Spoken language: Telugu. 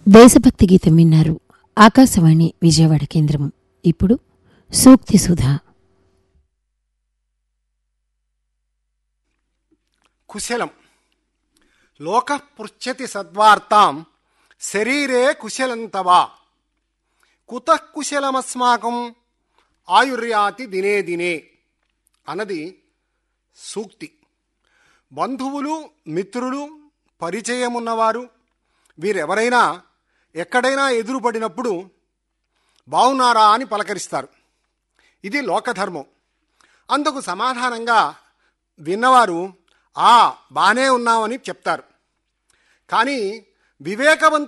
దేశభక్తి గీతం విన్నారు ఆకాశవాణి విజయవాడ కేంద్రం ఇప్పుడు సూక్తి సుధా కుశలం లోక పృచ్చతి సద్వార్తాం శరీరే కుశలంతవా కుతః కుశలమస్మాకం ఆయుర్యాతి దినే దినే అన్నది సూక్తి బంధువులు మిత్రులు పరిచయమున్నవారు వీరెవరైనా ఎక్కడైనా ఎదురుపడినప్పుడు బావున్నారా అని పలకరిస్తారు ఇది లోకధర్మం అందుకు సమాధానంగా విన్నవారు ఆ బానే ఉన్నామని చెప్తారు కానీ వివేకవంతు